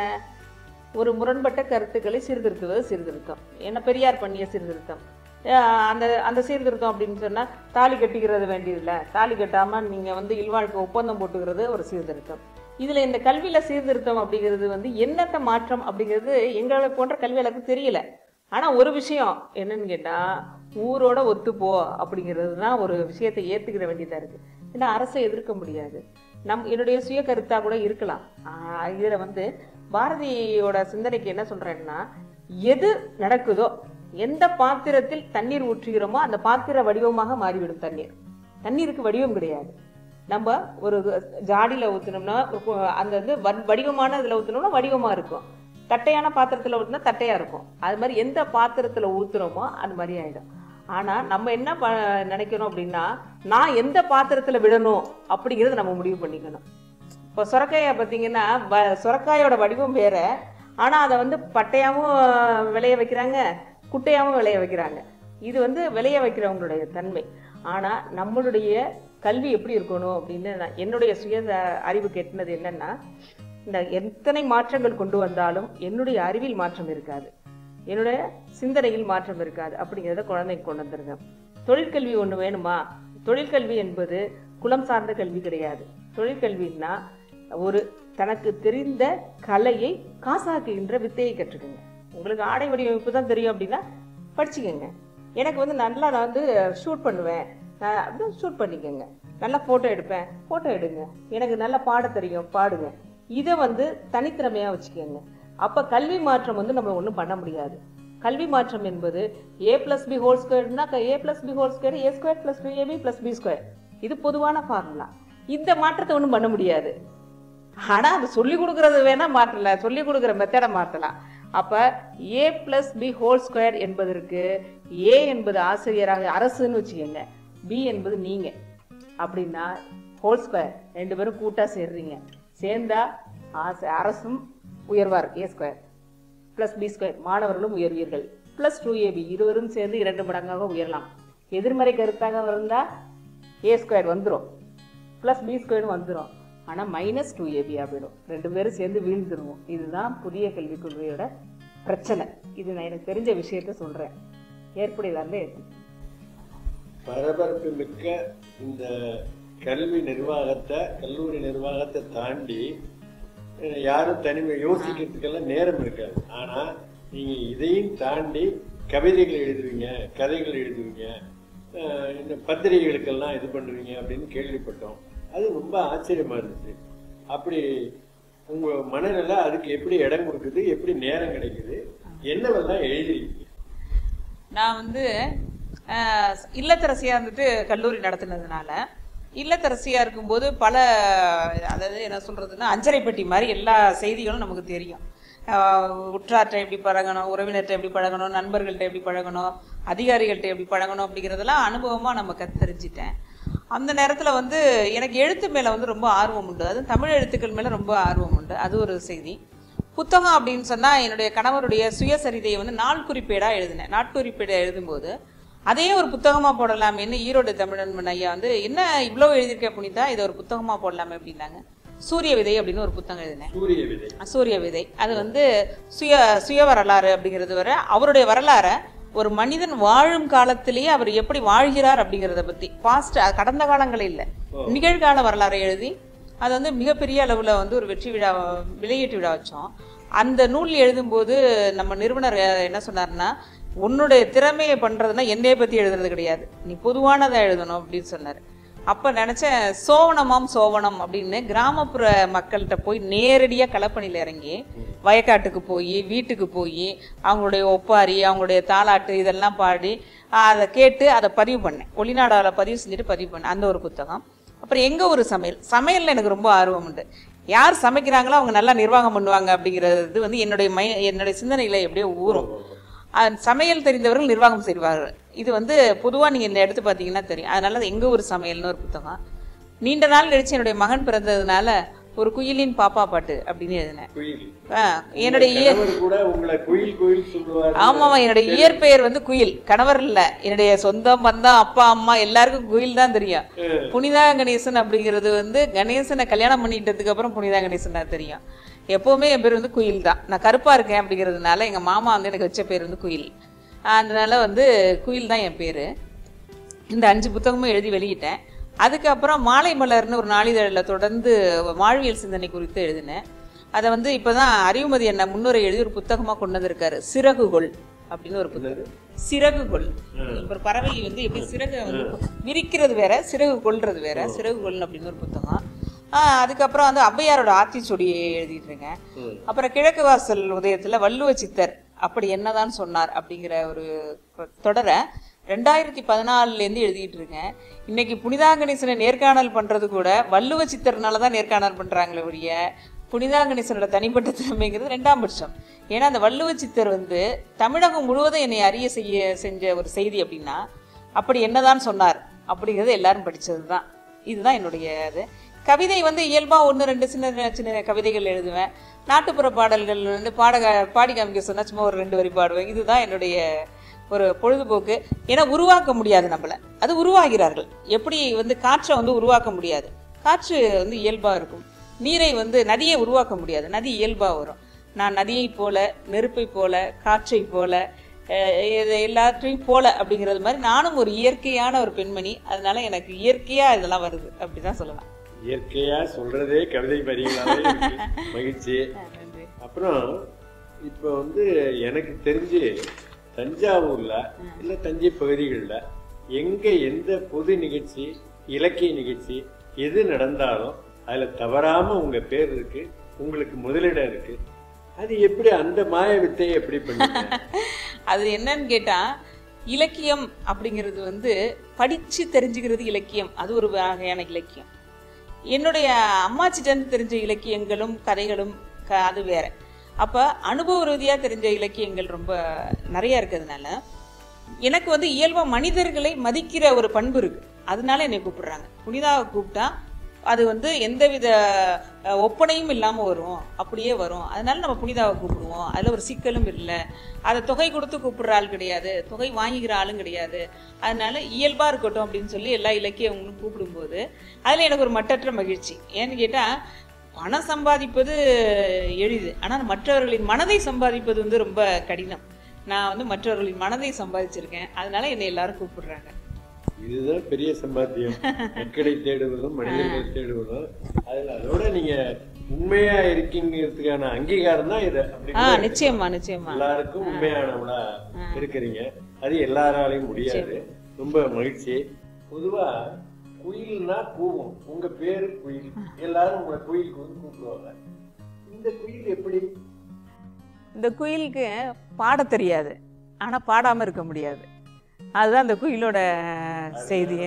ஒரு முரண்பட்ட கருத்துக்களை சீர்திருத்துவது சீர்திருத்தம் என்ன பெரியார் பண்ணிய சீர்திருத்தம் அஹ் அந்த அந்த சீர்திருத்தம் அப்படின்னு சொன்னால் தாலி கட்டிக்கிறது வேண்டியதில்லை தாலி கட்டாமல் நீங்கள் வந்து இல்வாழ்க்கை ஒப்பந்தம் போட்டுக்கிறது ஒரு சீர்திருத்தம் இதில் இந்த கல்வியில் சீர்திருத்தம் அப்படிங்கிறது வந்து என்னத்த மாற்றம் அப்படிங்கிறது எங்களை போன்ற கல்வியாளருக்கு தெரியல ஆனால் ஒரு விஷயம் என்னன்னு கேட்டால் ஊரோட ஒத்துப்போ அப்படிங்கிறது தான் ஒரு விஷயத்தை ஏற்றுக்கிற வேண்டியதாக இருக்குது ஏன்னா அரசை எதிர்க்க முடியாது நம் என்னுடைய சுய கருத்தாக கூட இருக்கலாம் இதில் வந்து பாரதியோட சிந்தனைக்கு என்ன சொல்கிறேன்னா எது நடக்குதோ எந்த பாத்திரத்தில் தண்ணீர் ஊற்றுகிறோமோ அந்த பாத்திர வடிவமாக மாறிவிடும் தண்ணீர் தண்ணீருக்கு வடிவம் கிடையாது நம்ம ஒரு ஜாடியில் ஊற்றினோம்னா அந்த வந்து வ- வடிவமான இதில் ஊற்றினோம்னா வடிவமாக இருக்கும் தட்டையான பாத்திரத்தில் ஊற்றினா தட்டையாக இருக்கும் அது மாதிரி எந்த பாத்திரத்தில் ஊற்றுறோமோ அது மாதிரி ஆகிடும் ஆனால் நம்ம என்ன ப நினைக்கணும் அப்படின்னா நான் எந்த பாத்திரத்தில் விடணும் அப்படிங்கிறத நம்ம முடிவு பண்ணிக்கணும் இப்போ சுரக்காயை பார்த்தீங்கன்னா வ சுரக்காயோட வடிவம் வேற ஆனால் அதை வந்து பட்டையாகவும் விளைய வைக்கிறாங்க குட்டையாகவும் விளைய வைக்கிறாங்க இது வந்து விளைய வைக்கிறவங்களுடைய தன்மை ஆனால் நம்மளுடைய கல்வி எப்படி இருக்கணும் அப்படின்னு நான் என்னுடைய சுய அறிவு கெட்டினது என்னன்னா இந்த எத்தனை மாற்றங்கள் கொண்டு வந்தாலும் என்னுடைய அறிவில் மாற்றம் இருக்காது என்னுடைய சிந்தனையில் மாற்றம் இருக்காது அப்படிங்கிறத குழந்தைக்கு கொண்டு வந்துருங்க தொழிற்கல்வி ஒன்று வேணுமா தொழிற்கல்வி என்பது குலம் சார்ந்த கல்வி கிடையாது தொழிற்கல்வின்னா ஒரு தனக்கு தெரிந்த கலையை காசாக்குகின்ற வித்தையை கற்றுக்குங்க உங்களுக்கு ஆடை வடிவமைப்பு தான் தெரியும் அப்படின்னா படிச்சுக்கோங்க எனக்கு வந்து நல்லா நான் வந்து ஷூட் பண்ணுவேன் நான் அப்படியே ஷூட் பண்ணிக்கோங்க நல்லா ஃபோட்டோ எடுப்பேன் ஃபோட்டோ எடுங்க எனக்கு நல்லா பாட தெரியும் பாடுங்க இதை வந்து தனித்திறமையாக வச்சுக்கோங்க அப்போ கல்வி மாற்றம் வந்து நம்ம ஒன்றும் பண்ண முடியாது கல்வி மாற்றம் என்பது ஏ பிளஸ் பி ஹோல் ஸ்கொயர்னா A plus B whole square A square plus two AB plus B square இது பொதுவான ஃபார்முலா இந்த மாற்றத்தை ஒன்றும் பண்ண முடியாது ஆனா அது சொல்லி கொடுக்கறது வேணா மாற்றல சொல்லி கொடுக்குற மெத்தடை மாற்றலாம் அப்ப A plus B whole square என்பதற்கு ஏ என்பது ஆசிரியராக அரசுன்னு வச்சுக்கோங்க பி என்பது நீங்க அப்படின்னா ஹோல் ஸ்கொயர் ரெண்டு பேரும் கூட்டா சேர்றீங்க சேர்ந்தா ஆச- அரசும் உயர்வா இருக்கு A square plus B square மாணவர்களும் உயர்வீர்கள் பிளஸ் டூ ஏபி இருவரும் சேர்ந்து இரண்டு மடங்காக உயரலாம் எதிர்மறை கருத்தாக இருந்தா ஏ ஸ்கொயர் வந்துடும் ப்ளஸ் பி ஸ்கொயர்னு வந்துடும் ஆனால் மைனஸ் டூ ஏபி ஆகிடும் ரெண்டு பேரும் சேர்ந்து வீழ்ந்துருவோம் இதுதான் புதிய கல்விக் கொள்கையோட பிரச்சனை இது நான் எனக்கு தெரிஞ்ச விஷயத்த சொல்கிறேன் ஏற்புடையதாங்க பரபரப்பு மிக்க இந்த கல்வி நிர்வாகத்தை கல்லூரி நிர்வாகத்தை தாண்டி அஹ், யாரும் தனிமை யோசிக்கிறதுக்கெல்லாம் நேரம் இருக்காது ஆனா நீங்க இதையும் தாண்டி கவிதைகள் எழுதுவீங்க கதைகள் எழுதுவீங்க அஹ், இந்த பத்திரிகைகளுக்கெல்லாம் இது பண்ணுவீங்க அப்படின்னு கேள்விப்பட்டோம் அது ரொம்ப ஆச்சரியமா இருந்துச்சு அப்படி உங்க மனநிலை அதுக்கு எப்படி இடம் கொடுக்குது எப்படி நேரம் கிடைக்குது என்னவெல்லாம் எழுதிருக்கீங்க நான் வந்து அஹ், இல்லத்தரசியா இருந்துட்டு கல்லூரி நடத்தினதுனால இல்லத்தரசியா இருக்கும்போது பல அதாவது என்ன சொல்றதுன்னா அஞ்சரை பெட்டி மாதிரி எல்லா செய்திகளும் நமக்கு தெரியும் அஹ், உற்றார்ட்ட எப்படி பழகணும் உறவினர்கிட்ட எப்படி பழகணும் நண்பர்கள்ட்ட எப்படி பழகணும் அதிகாரிகள்ட்ட எப்படி பழகணும் அப்படிங்கிறதெல்லாம் அனுபவமா நம்ம கத்து தெரிஞ்சிட்டேன் அந்த நேரத்துல வந்து எனக்கு எழுத்து மேல வந்து ரொம்ப ஆர்வம் உண்டு அது தமிழ் எழுத்துக்கள் மேல ரொம்ப ஆர்வம் உண்டு அது ஒரு செய்தி புத்தகம் அப்படின்னு சொன்னா என்னுடைய கணவருடைய சுயசரிதையை வந்து நாள் குறிப்பேடா எழுதினேன் நாட்குறிப்பேடா எழுதும்போது அதே ஒரு புத்தகமா போடலாமேன்னு ஈரோடு தமிழன் ஐயா வந்து என்ன இவ்வளவு எழுதியிருக்க புனிதா இதை ஒரு புத்தகமா போடலாமே அப்படின்னாங்க சூரிய விதை அப்படின்னு ஒரு புத்தகம் எழுதினேன் சூரிய விதை சூரிய விதை அது வந்து சுய சுய வரலாறு அப்படிங்கிறது வர அவருடைய வரலாறை ஒரு மனிதன் வாழும் காலத்திலேயே அவர் எப்படி வாழ்கிறார் அப்படிங்கிறத பத்தி பாஸ்ட் கடந்த காலங்கள் இல்ல நிகழ்கால வரலாறை எழுதி அது வந்து மிகப்பெரிய அளவுல வந்து ஒரு வெற்றி விழா வெளியீட்டு விழா வச்சோம் அந்த நூல் எழுதும்போது நம்ம நிறுவனர் என்ன சொன்னாருன்னா உன்னுடைய திறமையை பண்றதுன்னா என்னைய பத்தி எழுதுறது கிடையாது நீ பொதுவானதை எழுதணும் அப்படின்னு சொன்னாரு அப்ப நினைச்சேன் சோவனமாம் சோவனம் அப்படின்னு கிராமப்புற மக்கள்கிட்ட போய் நேரடியா களப்பணியில இறங்கி வயக்காட்டுக்கு போய் வீட்டுக்கு போய் அவங்களுடைய ஒப்பாரி அவங்களுடைய தாலாட்டு இதெல்லாம் பாடி அதை கேட்டு அதை பதிவு பண்ணேன் ஒளிநாடாவில் பதிவு செஞ்சுட்டு பதிவு பண்ணேன் அந்த ஒரு புத்தகம் அப்புறம் எங்க ஒரு சமையல் சமையல்ல எனக்கு ரொம்ப ஆர்வம் உண்டு யார் சமைக்கிறாங்களோ அவங்க நல்லா நிர்வாகம் பண்ணுவாங்க அப்படிங்கிறது வந்து என்னுடைய மை என்னுடைய சிந்தனையில எப்படியோ ஊறும் அஹ் சமையல் தெரிந்தவர்கள் நிர்வாகம் செய்வார்கள் இது வந்து பொதுவா நீங்க இந்த எடுத்து பார்த்தீங்கன்னா தெரியும் அதனால அது எங்க ஒரு சமையல்னு ஒரு புத்தகம் நீண்ட நாள் கழிச்சு என்னுடைய மகன் பிறந்ததுனால ஒரு குயிலின் பாப்பா பாட்டு அப்படின்னு எழுதினேன் குயில் ஆஹ் என்னுடைய இய- கணவர் கூட உங்களை குயில் குயில் சொல்லுவார் ஆமாமா என்னுடைய இயற்பெயர் வந்து குயில் கணவர் இல்ல என்னுடைய சொந்தம் பந்தம் அப்பா அம்மா எல்லாருக்கும் குயில் தான் தெரியும் புனிதா கணேசன் அப்படிங்கிறது வந்து கணேசனை கல்யாணம் பண்ணிட்டதுக்கு அப்புறம் புனிதா கணேசன் தான் தெரியும் எப்பவுமே என் பேர் வந்து குயில் தான் நான் கருப்பா இருக்கேன் அப்படிங்கிறதுனால எங்க மாமா வந்து எனக்கு வச்ச பேர் வந்து குயில் அதனால வந்து குயில் தான் என் பேரு இந்த அஞ்சு புத்தகமும் எழுதி வெளியிட்டேன் அதுக்கப்புறம் மாலை மலர்னு ஒரு நாளிதழில் தொடர்ந்து வாழ்வியல் சிந்தனை குறித்து எழுதினேன் அதை வந்து இப்பதான் அறிவுமதி என்ன முன்னுரை எழுதி ஒரு புத்தகமா கொண்டு வந்திருக்காரு சிறகுகொள் அப்படின்னு ஒரு புத்தகம் சிறகுகொள் ஒரு பறவை வந்து எப்படி சிறகு வந்து விரிக்கிறது வேற சிறகு கொள்றது வேற சிறகுகொள் அப்படின்னு ஒரு புத்தகம் ஆஹ் அதுக்கப்புறம் வந்து ஔவையாரோட ஆத்திச்சூடி எழுதிட்டு இருக்கேன் அப்புறம் கிழக்கு வாசல் உதயத்துல வள்ளுவ சித்தர் அப்படி என்னதான் சொன்னார் அப்படிங்கிற ஒரு தொடரை ரெண்டாயிரத்தி பதினாலுல இருந்து எழுதிட்டு இருக்கேன் இன்னைக்கு புனிதா கணேசனை நேர்காணல் பண்றது கூட வள்ளுவ சித்தர்னால தான் நேர்காணல் பண்றாங்களே ஒழிய புனிதா கணேசனோட தனிப்பட்ட திறமைங்கிறது ரெண்டாம் பட்சம் ஏன்னா அந்த வள்ளுவ சித்தர் வந்து தமிழகம் முழுவதும் என்னை அறிய செய்ய செஞ்ச ஒரு செய்தி அப்படின்னா அப்படி என்னதான் சொன்னார் அப்படிங்கிறது எல்லாரும் படிச்சது தான் இதுதான் என்னுடைய இது கவிதை வந்து இயல்பா ஒன்று ரெண்டு சின்ன சின்ன கவிதைகள் எழுதுவேன் நாட்டுப்புற பாடல்கள் வந்து பாட பாடி காமிக்க சொன்னா சும்மா ஒரு ரெண்டு வரி பாடுவேன் இதுதான் என்னுடைய ஒரு பொழுதுபோக்கு ஏன்னா உருவாக்க முடியாது நம்மள அது உருவாகிறார்கள் எப்படி வந்து காற்றை வந்து உருவாக்க முடியாது காற்று வந்து இயல்பா இருக்கும் நீரை வந்து நதியை உருவாக்க முடியாது நதி இயல்பா வரும் நான் நதியை போல நெருப்பை போல காற்றை போல அஹ் இது எல்லாத்தையும் போல அப்படிங்கிறது மாதிரி நானும் ஒரு இயற்கையான ஒரு பெண்மணி அதனால எனக்கு இயற்கையா இதெல்லாம் வருது அப்படிதான் சொல்லலாம் இயற்கையா சொல்றதே கவிதை வரிகளாவே இருக்கு. மகிழ்ச்சி அப்புறம் இப்ப வந்து எனக்கு தெரிஞ்சு தஞ்சாவூர்ல இல்ல தஞ்சை பகுதிகளில் எங்க எந்த பொது நிகழ்ச்சி இலக்கிய நிகழ்ச்சி எது நடந்தாலும் அதுல தவறாம உங்க பேர் இருக்கு உங்களுக்கு முதலிடம் இருக்கு அது எப்படி அந்த மாய வித்தையை எப்படி பண்ணீங்க அது என்னன்னு கேட்டா இலக்கியம் அப்படிங்கிறது வந்து படிச்சு தெரிஞ்சுக்கிறது இலக்கியம் அது ஒரு வகையான இலக்கியம் என்னுடைய அம்மாச்சிட்டேருந்து தெரிஞ்ச இலக்கியங்களும் கதைகளும் க அது வேற அப்போ அனுபவ ரீதியாக தெரிஞ்ச இலக்கியங்கள் ரொம்ப நிறைய இருக்கிறதுனால எனக்கு வந்து இயல்பாக மனிதர்களை மதிக்கிற ஒரு பண்பு இருக்கு அதனால என்னை கூப்பிடுறாங்க புனிதாவை கூப்பிட்டா அது வந்து எந்தவித அஹ், ஒப்பனையும் இல்லாமல் வரும் அப்படியே வரும் அதனால நம்ம புனிதாவை கூப்பிடுவோம் அதில் ஒரு சிக்கலும் இல்லை அதை தொகை கொடுத்து கூப்பிடுற ஆள் கிடையாது தொகை வாங்கிக்கிற ஆளும் கிடையாது அதனால இயல்பாக இருக்கட்டும் அப்படின்னு சொல்லி எல்லா இலக்கியங்களும் கூப்பிடும்போது அதில் எனக்கு ஒரு மட்டற்ற மகிழ்ச்சி ஏன்னு கேட்டால் பணம் சம்பாதிப்பது எளிது ஆனால் மற்றவர்களின் மனதை சம்பாதிப்பது வந்து ரொம்ப கடினம் நான் வந்து மற்றவர்களின் மனதை சம்பாதிச்சிருக்கேன் அதனால என்னை எல்லாரும் கூப்பிடுறாங்க இதுதான் பெரிய சம்பாத்தியம் மக்களை தேடுவதும் மனிதர்களை தேடுவதும் அதுல அதோட நீங்க உண்மையா இருக்கீங்கிறதுக்கான அங்கீகாரம் தான் இது அப்படி ஆ கூட இருக்கு. நிச்சயமா நிச்சயமா எல்லாருக்கும் உண்மையானவளா இருக்கிறீங்க அது எல்லாராலையும் முடியாது ரொம்ப மகிழ்ச்சி பொதுவா குயில்னா கூவும் உங்க பேரு குயில் எல்லாரும் உங்களை குயிலுக்கு வந்து கூப்பிடுவாங்க இந்த குயில் எப்படி இந்த குயிலுக்கு பாட தெரியாது ஆனா பாடாம இருக்க முடியாது அதுதான் அந்த குயிலோட செய்தி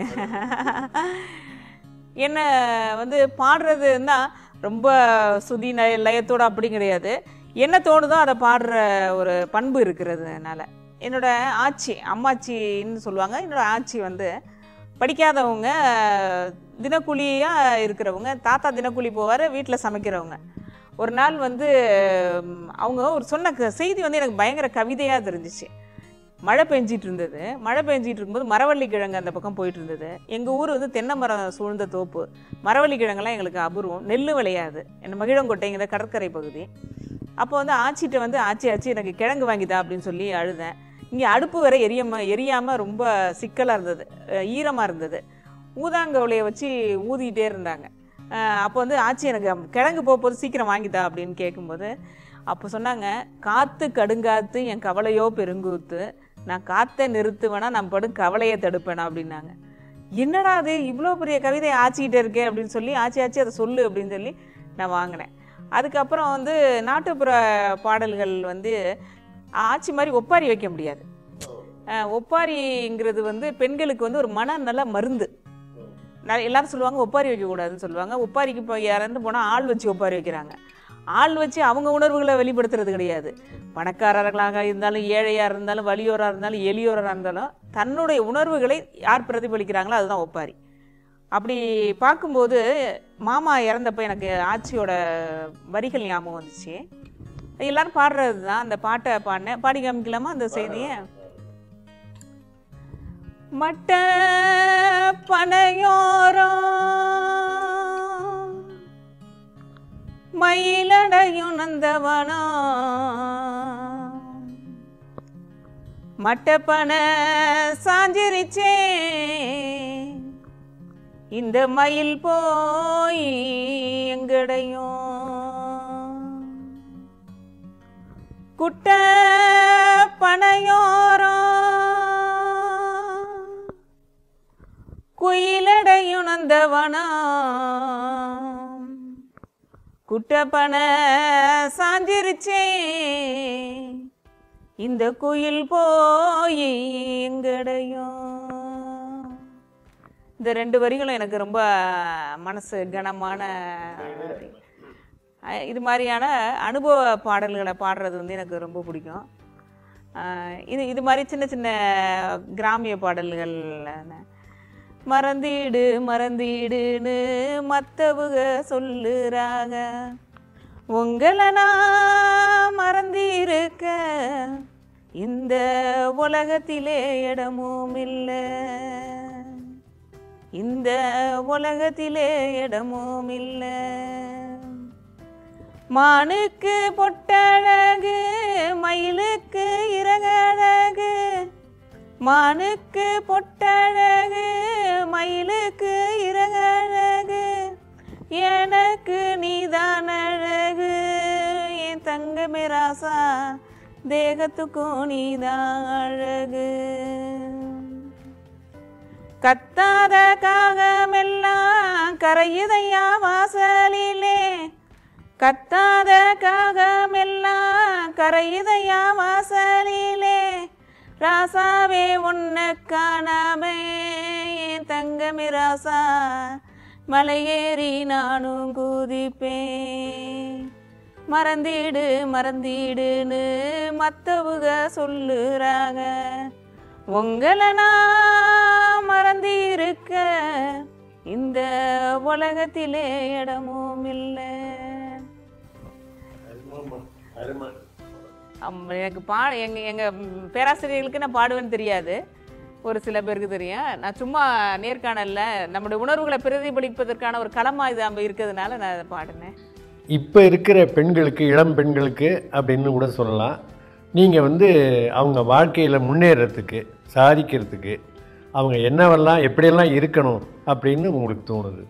என்ன வந்து பாடுறதுன்னா ரொம்ப சுதி நய லயத்தோட அப்படி கிடையாது என்ன தோணுதோ அதை பாடுற ஒரு பண்பு இருக்கிறதுனால என்னோட ஆச்சி அம்மாச்சின்னு சொல்லுவாங்க என்னோட ஆச்சி வந்து படிக்காதவங்க தினக்கூலியாக இருக்கிறவங்க தாத்தா தினக்கூலி போவார் வீட்டில் சமைக்கிறவங்க ஒரு நாள் வந்து ம், அவங்க ஒரு சொன்ன க- செய்தி வந்து எனக்கு பயங்கர கவிதையாக தெரிஞ்சிச்சு மழை பெஞ்சிட்டு இருந்தது மழை பெஞ்சிட்டு இருக்கும்போது மரவள்ளி கிழங்கு அந்த பக்கம் போயிட்டு இருந்தது எங்கள் ஊர் வந்து தென்னை மரம் சூழ்ந்த தோப்பு மரவள்ளி கிழங்கெல்லாம் எங்களுக்கு அபூர்வம் நெல் விளையாது என்ன மகிழங்கொட்டைங்கிற கடற்கரை பகுதி அப்போ வந்து ஆச்சிட்ட வந்து ஆச்சி ஆச்சி எனக்கு கிழங்கு வாங்கிதா அப்படின்னு சொல்லி அழுதேன் இங்கே அடுப்பு வேற எரியாம எரியாமல் ரொம்ப சிக்கலாக இருந்தது ஈரமாக இருந்தது ஊதாங்கவளையை வச்சு ஊதிக்கிட்டே இருந்தாங்க அஹ் அப்போ வந்து ஆச்சி எனக்கு கிழங்கு போக போது சீக்கிரம் வாங்கித்தா அப்படின்னு கேட்கும்போது அப்போ சொன்னாங்க காத்து கடுங்காத்து என் கவலையோ பெருங்கூத்து நான் காத்தை நிறுத்துவேனா நான் படும் கவலையை தடுப்பேனா அப்படின்னாங்க என்னடா அது இவ்வளோ பெரிய கவிதை ஆச்சிக்கிட்டே இருக்கே அப்படின்னு சொல்லி ஆச்சி ஆச்சி அதை சொல்லு அப்படின்னு சொல்லி நான் வாங்கினேன் அதுக்கப்புறம் வந்து நாட்டுப்புற பாடல்கள் வந்து ஆச்சி மாதிரி ஒப்பாரி வைக்க முடியாது அஹ் ஒப்பாரிங்கிறது வந்து பெண்களுக்கு வந்து ஒரு மனநல மருந்து நான் எல்லாரும் சொல்லுவாங்க ஒப்பாரி வைக்கக்கூடாதுன்னு சொல்லுவாங்க ஒப்பாரிக்கு இப்போ இறந்து போனால் ஆள் வச்சு ஒப்பாரி வைக்கிறாங்க ஆள் வச்சு அவங்க உணர்வுகளை வெளிப்படுத்துறது கிடையாது பணக்காரர்களாக இருந்தாலும் ஏழையாக இருந்தாலும் வலியோராக இருந்தாலும் எளியோராக இருந்தாலும் தன்னுடைய உணர்வுகளை யார் பிரதிபலிக்கிறாங்களோ அதுதான் ஒப்பாரி அப்படி பார்க்கும்போது மாமா இறந்தப்ப எனக்கு ஆட்சியோட வரிகள் ஞாபகம் வந்துச்சு எல்லாரும் பாடுறது தான் அந்த பாட்டை பாடினேன் பாடி காமிக்கலாமா அந்த செய்தியை மட்ட பனையோரம் மயிலடையும் நந்தவனம் மட்டப்பன சாஞ்சிருச்சே இந்த மயில் போய் எங்கடையும் குட்ட பனையோரம் குயிலடையும் நந்தவனம் குட்டப்பன சாஞ்சிருச்சே இந்த குயில் போய் எங்கடையும் இந்த ரெண்டு வரிகளும் எனக்கு ரொம்ப மனசு கனமான வரி. அஹ் இது மாதிரியான அனுபவ பாடல்களை பாடுறது வந்து எனக்கு ரொம்ப பிடிக்கும் அஹ் இது இது மாதிரி சின்ன சின்ன கிராமிய பாடல்கள் மறந்திடு மறந்திடுன்னு மத்தவுக சொல்லுறாங்க உங்களை நான் மறந்திருக்க இந்த உலகத்திலே இடமும் இல்லை இந்த உலகத்திலே இடமும் இல்லை மானுக்கு பொட்டழகு மயிலுக்கு இறகழகு மானுக்கு பொட்டழகு மயிலுக்கு இறகழகு எனக்கு நீதான் அழகு என் தங்கமே ராசா தேகத்துக்கும் நீதான் அழகு கத்தாத காகமெல்லாம் கரையுதையா வாசலிலே கத்தாத காகமெல்லாம் கரையுதையா வாசலிலே ராசாவே உன்னை காணாமே என் தங்கமி ராசா மலையேறி நானும் குதிப்பேன் மறந்திடு மறந்திடுன்னு மத்தவுக சொல்லுறாங்க உங்களை நான் மறந்திருக்க இந்த உலகத்திலே இடமும் இல்லை அருமை அம், எனக்கு பா எங்கள் எங்கள் பேராசிரியர்களுக்கு நான் பாடுவேன்னு தெரியாது ஒரு சில பேருக்கு தெரியும் நான் சும்மா நேர்காணலில் நம்முடைய உணர்வுகளை பிரதிபலிப்பதற்கான ஒரு களமா இது நம்ம இருக்கிறதுனால நான் அதை பாடினேன் இப்போ இருக்கிற பெண்களுக்கு இளம் பெண்களுக்கு அப்படின்னு கூட சொல்லலாம் நீங்கள் வந்து அவங்க வாழ்க்கையில் முன்னேறத்துக்கு சாதிக்கிறதுக்கு அவங்க என்னவெல்லாம் எப்படியெல்லாம் இருக்கணும் அப்படின்னு உங்களுக்கு தோணுது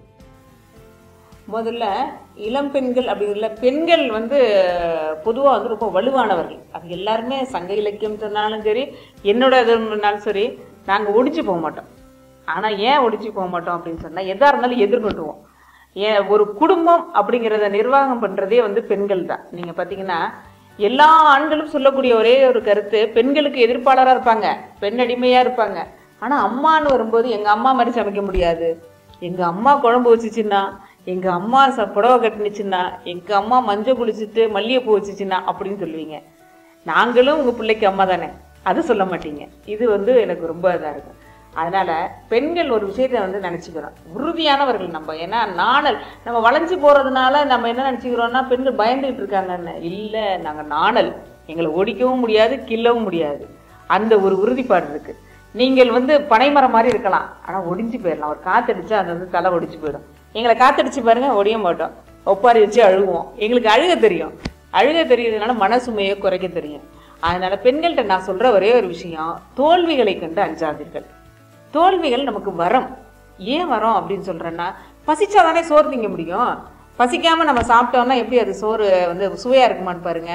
முதல்ல இளம் பெண்கள் அப்படிங்கிற பெண்கள் வந்து பொதுவாக வந்து ரொம்ப வலுவானவர்கள் அது எல்லாருமே சங்க இலக்கியம் சொன்னாலும் சரி என்னோட இதுனாலும் சரி நாங்கள் ஒடிச்சு போக மாட்டோம் ஆனால் ஏன் ஒடிச்சு போக மாட்டோம் அப்படின்னு சொன்னால் எதாக இருந்தாலும் எதிர்கொண்டுவோம் ஏன் ஒரு குடும்பம் அப்படிங்கிறத நிர்வாகம் பண்ணுறதே வந்து பெண்கள் தான் நீங்கள் பார்த்தீங்கன்னா எல்லா ஆண்களும் சொல்லக்கூடிய ஒரே ஒரு கருத்து பெண்களுக்கு எதிர்ப்பாளராக இருப்பாங்க பெண் அடிமையாக இருப்பாங்க ஆனால் அம்மான்னு வரும்போது எங்கள் அம்மா மாதிரி சமைக்க முடியாது எங்கள் அம்மா குழம்பு வச்சுச்சுன்னா எங்கள் அம்மா ச புடவை கட்டுனுச்சுன்னா எங்கள் அம்மா மஞ்சள் குளிச்சுட்டு மல்லிகைப்பூ வச்சுச்சுன்னா அப்படின்னு சொல்லுவீங்க நாங்களும் உங்கள் பிள்ளைக்கு அம்மா தானே அது சொல்ல மாட்டீங்க இது வந்து எனக்கு ரொம்ப இதாக இருக்கும் அதனால பெண்கள் ஒரு விஷயத்தை வந்து நினச்சிக்கிறோம் உறுதியானவர்கள் நம்ம ஏன்னா நாணல் நம்ம வளைஞ்சு போகிறதுனால நம்ம என்ன நினச்சிக்கிறோம்னா பெண்கள் பயந்துகிட்டு இருக்காங்கன்னு இல்லை நாங்கள் நாணல் எங்களை ஒடிக்கவும் முடியாது கில்லவும் முடியாது அந்த ஒரு உறுதிப்பாடு இருக்கு நீங்கள் வந்து பனைமரம் மாதிரி இருக்கலாம் ஆனால் ஒடிஞ்சு போயிடலாம் ஒரு காத்தடிச்சா அது வந்து தலை ஒடிஞ்சு போயிடும் எங்களை காத்தடிச்சு பாருங்க ஒடிய மாட்டோம் ஒப்பாரி வச்சு அழுகுவோம் எங்களுக்கு அழுக தெரியும் அழுக தெரியுறதுனால மனசுமையை குறைக்க தெரியும் அதனால பெண்கள்கிட்ட நான் சொல்ற ஒரே ஒரு விஷயம் தோல்விகளை கண்டு அஞ்சாதீர்கள் தோல்விகள் நமக்கு வரம் ஏன் வரோம் அப்படின்னு சொல்றேன்னா பசிச்சா தானே சோறு திங்க முடியும் பசிக்காம நம்ம சாப்பிட்டோம்னா எப்படி அது சோறு வந்து சுவையா இருக்குமான்னு பாருங்க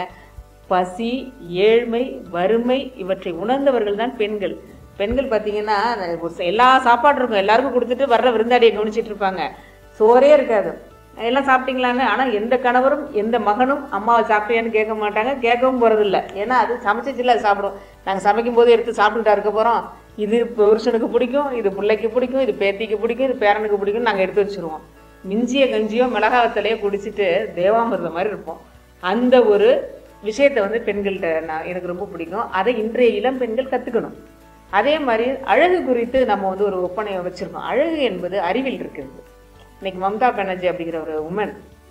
பசி ஏழ்மை வறுமை இவற்றை உணர்ந்தவர்கள் தான் பெண்கள் பெண்கள் பார்த்தீங்கன்னா ஒரு ச- எல்லா சாப்பாடு இருக்கும் எல்லாருக்கும் கொடுத்துட்டு வர்ற விருந்தாடியை கவனிச்சிட்டு இருப்பாங்க சோறே இருக்காது எல்லாம் சாப்பிட்டீங்களான்னு ஆனால் எந்த கணவரும் எந்த மகனும் அம்மாவை சாப்பிட்டியான்னு கேட்க மாட்டாங்க கேட்கவும் போகிறதில்ல ஏன்னா அது சமைச்சிச்சுல அது சாப்பிடும் நாங்கள் சமைக்கும் போது எடுத்து சாப்பிட்டுட்டா இருக்க போகிறோம் இது புருஷனுக்கு பிடிக்கும் இது பிள்ளைக்கு பிடிக்கும் இது பேத்திக்கு பிடிக்கும் இது பேரனுக்கு பிடிக்கும் நாங்கள் எடுத்து வச்சிருவோம் மிஞ்சிய கஞ்சியோ மிளகாவத்தலையோ குடிச்சிட்டு தேவாமிர்தம் மாதிரி இருப்போம் அந்த ஒரு விஷயத்தை வந்து பெண்கள்கிட்ட நான் எனக்கு ரொம்ப பிடிக்கும் அதை இன்றைய இளம் பெண்கள் கற்றுக்கணும் அதே மாதிரி அழகு குறித்து நம்ம வந்து ஒரு ஒப்பனையை வச்சிருக்கோம் அழகு என்பது அறிவில் இருக்கிறது இன்னைக்கு மம்தா பானர்ஜி அப்படிங்கிற ஒரு உமன்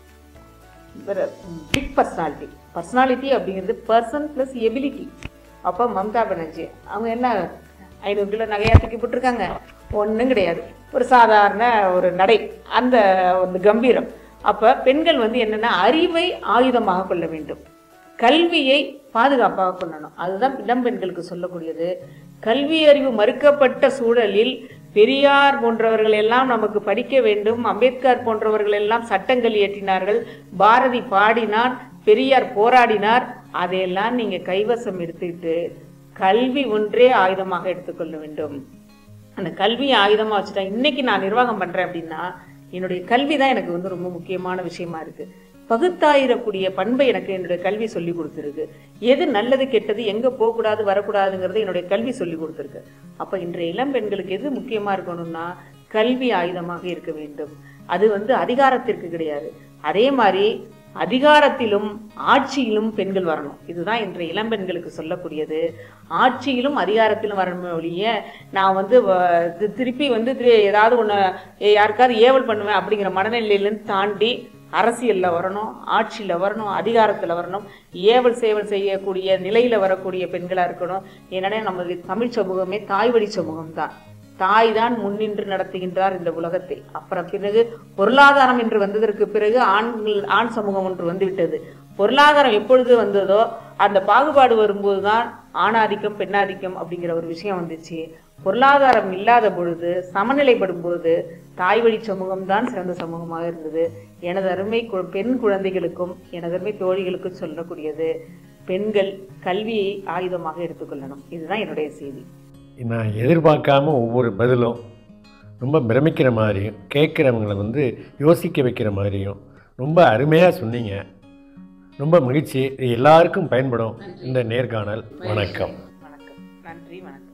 பிக் பர்சனாலிட்டி பர்சனாலிட்டி அப்படிங்கிறது பர்சன் ப்ளஸ் எபிலிட்டி அப்போ மம்தா பானர்ஜி அவங்க என்ன ஐநூறு கிலோ நகையா தூக்கி போட்டிருக்காங்க ஒன்றும் கிடையாது ஒரு சாதாரண ஒரு நடை அந்த ஒரு கம்பீரம் அப்போ பெண்கள் வந்து என்னென்னா அறிவை ஆயுதமாக கொள்ள வேண்டும் கல்வியை பாதுகாப்பாக கொள்ளணும் அதுதான் இளம் பெண்களுக்கு சொல்லக்கூடியது கல்வி அறிவு மறுக்கப்பட்ட சூழலில் பெரியார் போன்றவர்கள் எல்லாம் நமக்கு படிக்க வேண்டும் அம்பேத்கர் போன்றவர்கள் எல்லாம் சட்டங்கள் இயற்றினார்கள் பாரதி பாடினான் பெரியார் போராடினார் அதையெல்லாம் நீங்க கைவசம் எடுத்துக்கிட்டு கல்வி ஒன்றே ஆயுதமாக எடுத்துக்கொள்ள வேண்டும் அந்த கல்வியை ஆயுதமா வச்சுட்டா இன்னைக்கு நான் நிர்வாகம் பண்றேன் அப்படின்னா என்னுடைய கல்வி தான் எனக்கு வந்து ரொம்ப முக்கியமான விஷயமா இருக்கு பகுத்தாயிரக்கூடிய பண்பை எனக்கு என்னுடைய கல்வி சொல்லி கொடுத்துருக்கு எது நல்லது கெட்டது எங்க போகக்கூடாது வரக்கூடாதுங்கிறது என்னுடைய கல்வி சொல்லி கொடுத்துருக்கு அப்ப இன்றைய இளம் பெண்களுக்கு எது முக்கியமா இருக்கணும்னா கல்வி ஆயுதமாக இருக்க வேண்டும் அது வந்து அதிகாரத்திற்கு கிடையாது அதே மாதிரி அதிகாரத்திலும் ஆட்சியிலும் பெண்கள் வரணும் இதுதான் இன்றைய இளம்பெண்களுக்கு சொல்லக்கூடியது ஆட்சியிலும் அதிகாரத்திலும் வரணும் ஒழிய நான் வந்து வ- தி- திருப்பி வந்து திரு- ஏதாவது ஒன்று யாருக்காவது ஏவல் பண்ணுவேன் அப்படிங்கிற மனநிலையிலேருந்து தாண்டி அரசியல்ல வரணும் ஆட்சியில் வரணும் அதிகாரத்தில் வரணும் ஏவல் சேவல் செய்யக்கூடிய நிலையில வரக்கூடிய பெண்களாக இருக்கணும் ஏன்னா நமது தமிழ் சமூகமே தாய்வழி சமூகம் தான் தாய் தான் முன்னின்று நடத்துகின்றார் இந்த உலகத்தை அப்புறம் பிறகு பொருளாதாரம் என்று வந்ததற்கு பிறகு ஆண்கள் ஆண் சமூகம் ஒன்று வந்துவிட்டது பொருளாதாரம் எப்பொழுது வந்ததோ அந்த பாகுபாடு வரும்போதுதான் ஆணாதிக்கம் பெண்ணாதிக்கம் அப்படிங்கிற ஒரு விஷயம் வந்துச்சு பொருளாதாரம் இல்லாத பொழுது சமநிலைப்படும் பொழுது தாய் வழி சமூகம் தான் சிறந்த சமூகமாக இருந்தது எனது அருமை கு- பெண் குழந்தைகளுக்கும் எனது அருமை தோழிகளுக்கும் சொல்லக்கூடியது பெண்கள் கல்வியை ஆயுதமாக எடுத்துக்கொள்ளணும் இதுதான் என்னுடைய செய்தி நான் எதிர்பார்க்காம ஒவ்வொரு பதிலும் ரொம்ப பிரமிக்கிற மாதிரியும் கேட்குறவங்களை வந்து யோசிக்க வைக்கிற மாதிரியும் ரொம்ப அருமையாக சொன்னீங்க ரொம்ப மகிழ்ச்சி இது எல்லாருக்கும் பயன்படும் இந்த நேர்காணல் வணக்கம் வணக்கம் நன்றி வணக்கம்